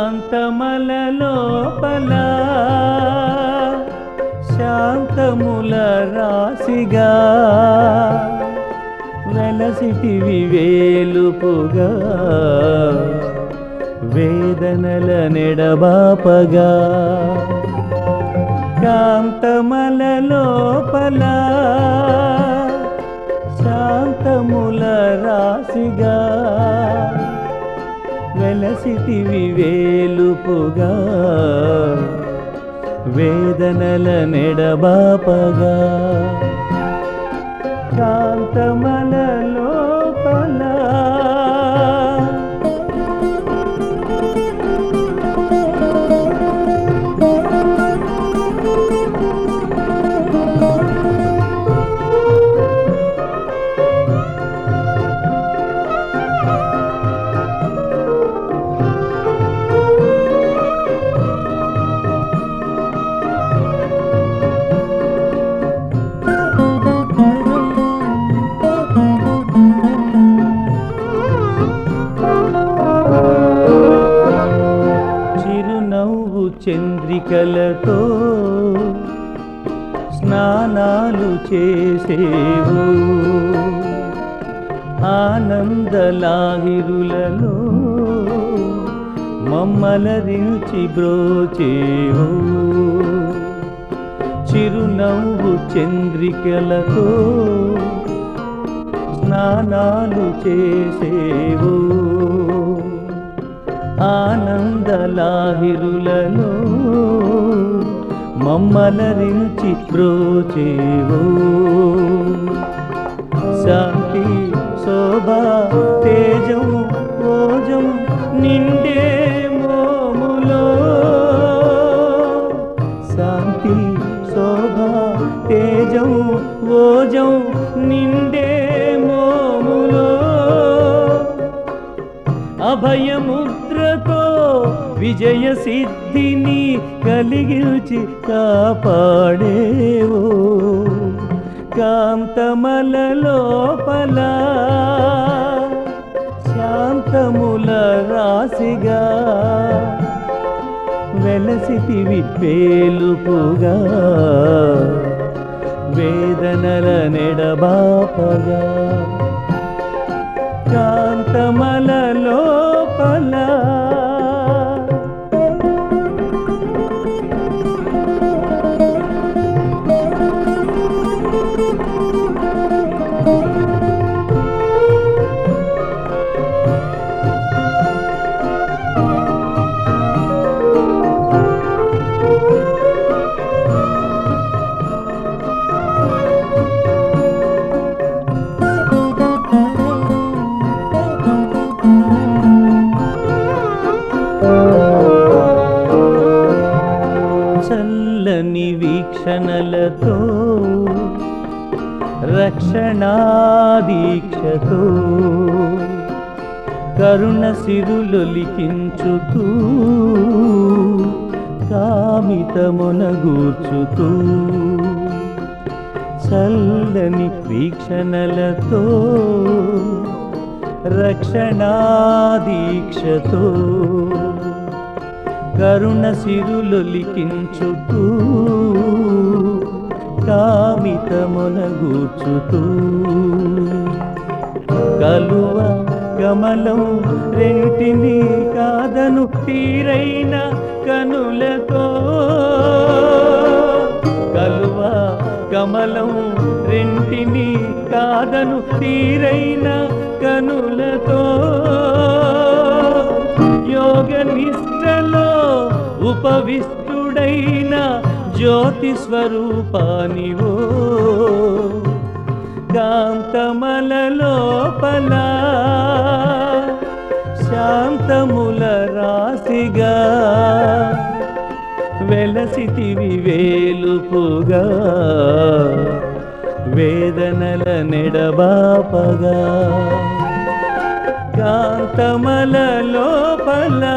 కాంతమల లోపల శాంతముల రాశిగా వెలసిటివి వేలుపుగా వేదనల నెడబాపగా కాంతమల లోపల శాంతముల రాశిగా వెలసిటివి వేలుపుగా వేదనల నెడబాపగా కాంతమల లోపల చిరునవ్వు చంద్రికలతో స్నానాలు చేసేవు ఆనందలాహిరులలో మమ్మలరించి బ్రోచేవు చిరునవ్వు చంద్రికలతో స్నానాలు చేసేవు ఆనందలాహిరులలో మమ్మలరించి బ్రోచేవో శాంతి శోభా తేజం ఓజం నిండే మోములో శాంతి శోభా తేజం ఓజం నిండే మోములో అభయముద్రతో విజయ సిద్ధిని కలిగించి కాపాడేవో కాంతమల లోపల శాంతముల రాశిగా వెలసితివి పేలుపుగా వేదనల నెడబాపగా కాంతమల లోపల చల్లని వీక్షణలతో రక్షణాదీక్షతో కరుణ సిరులొలికించుతూ కామితమునగూర్చుతూ చల్లని వీక్షణలతో రక్షణాదీక్షతో కరుణ సిరులొలికించుతూ కామితమునగూర్చుతూ కలువ కమలం రెంటిని కాదను తీరైన కనులతో కలువ కమలం రెంటిని కాదను తీరైన కనులతో యోగ నిష్టలో ఉపవిష్టుడైన జ్యోతి స్వరూపానివో కాంతమల లోపల శాంతముల రాశిగా వెలసితివి వేలుపుగా వేదనల నెడబాపగా కాంతమల లోపల